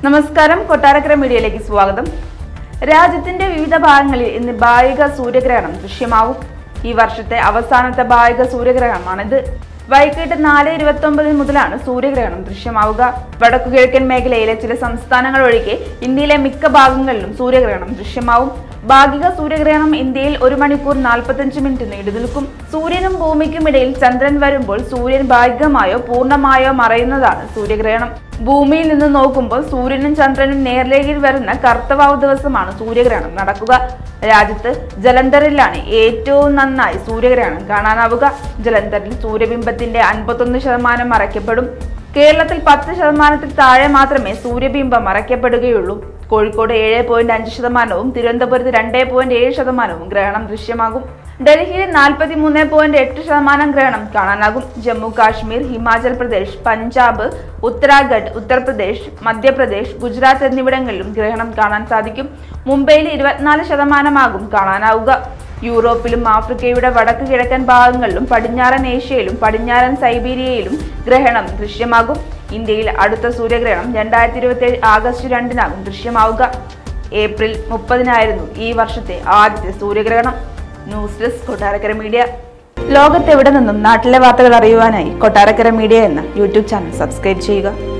നമസ്കാരം കൊട്ടാരക്കര മീഡിയയിലേക്ക് സ്വാഗതം രാജ്യത്തിന്റെ വിവിധ ഭാഗങ്ങളിൽ ഇന്ന് ഭാഗിക സൂര്യഗ്രഹണം ദൃശ്യമാവും ഈ വർഷത്തെ അവസാനത്തെ ഭാഗിക സൂര്യഗ്രഹണമാണിത് വൈകിട്ട് നാല് ഇരുപത്തി ഒമ്പത് മുതലാണ് സൂര്യഗ്രഹണം ദൃശ്യമാവുക വടക്കു കിഴക്കൻ മേഖലയിലെ ചില സംസ്ഥാനങ്ങൾ ഒഴികെ ഇന്ത്യയിലെ മിക്ക ഭാഗങ്ങളിലും സൂര്യഗ്രഹണം ദൃശ്യമാവും ഭാഗിക സൂര്യഗ്രഹണം ഇന്ത്യയിൽ ഒരു മണിക്കൂർ നാൽപ്പത്തഞ്ച് മിനിറ്റ് നീണ്ടു നിൽക്കും സൂര്യനും ഭൂമിക്കും ഇടയിൽ ചന്ദ്രൻ വരുമ്പോൾ സൂര്യൻ ഭാഗികമായോ പൂർണ്ണമായോ മറയുന്നതാണ് സൂര്യഗ്രഹണം ഭൂമിയിൽ നിന്ന് നോക്കുമ്പോൾ സൂര്യനും ചന്ദ്രനും നേർരേഖയിൽ വരുന്ന കർത്തവാവ് ദിവസമാണ് സൂര്യഗ്രഹണം നടക്കുക രാജ്യത്ത് ജലന്ധറിലാണ് ഏറ്റവും നന്നായി സൂര്യഗ്രഹണം കാണാനാവുക ജലന്ധറിൽ സൂര്യബിംബത്തിന്റെ അൻപത്തൊന്ന് ശതമാനം മറയ്ക്കപ്പെടും കേരളത്തിൽ പത്ത് ശതമാനത്തിൽ താഴെ മാത്രമേ സൂര്യബിംബം മറയ്ക്കപ്പെടുകയുള്ളൂ കോഴിക്കോട് ഏഴ് പോയിന്റ് അഞ്ച് ശതമാനവും തിരുവനന്തപുരത്ത് രണ്ട് പോയിന്റ് ഏഴ് ശതമാനവും ഗ്രഹണം ദൃശ്യമാകും ഡൽഹിയിൽ നാൽപ്പത്തി മൂന്ന് പോയിന്റ് എട്ട് ശതമാനം ഗ്രഹണം കാണാനാകും ജമ്മു കാശ്മീർ ഹിമാചൽ പ്രദേശ് പഞ്ചാബ് ഉത്തരാഖണ്ഡ് ഉത്തർപ്രദേശ് മധ്യപ്രദേശ് ഗുജറാത്ത് എന്നിവിടങ്ങളിലും ഗ്രഹണം കാണാൻ സാധിക്കും മുംബൈയിൽ ഇരുപത്തിനാല് ശതമാനമാകും കാണാനാവുക യൂറോപ്പിലും ആഫ്രിക്കയുടെ വടക്ക് കിഴക്കൻ ഭാഗങ്ങളിലും പടിഞ്ഞാറൻ ഏഷ്യയിലും പടിഞ്ഞാറൻ സൈബീരിയയിലും ഗ്രഹണം ദൃശ്യമാകും ഇന്ത്യയിൽ അടുത്ത സൂര്യഗ്രഹണം രണ്ടായിരത്തി ഇരുപത്തി ഏഴ് ആഗസ്റ്റ് രണ്ടിനാകും ദൃശ്യമാവുക ഏപ്രിൽ മുപ്പതിനായിരുന്നു ഈ വർഷത്തെ ആദ്യത്തെ സൂര്യഗ്രഹണം ന്യൂസ് ഡെസ്ക് കൊട്ടാരക്കര മീഡിയ ലോകത്തെവിടെ നിന്നും നാട്ടിലെ വാർത്തകൾ അറിയുവാനായി കൊട്ടാരക്കര മീഡിയ എന്ന യൂട്യൂബ് ചാനൽ സബ്സ്ക്രൈബ് ചെയ്യുക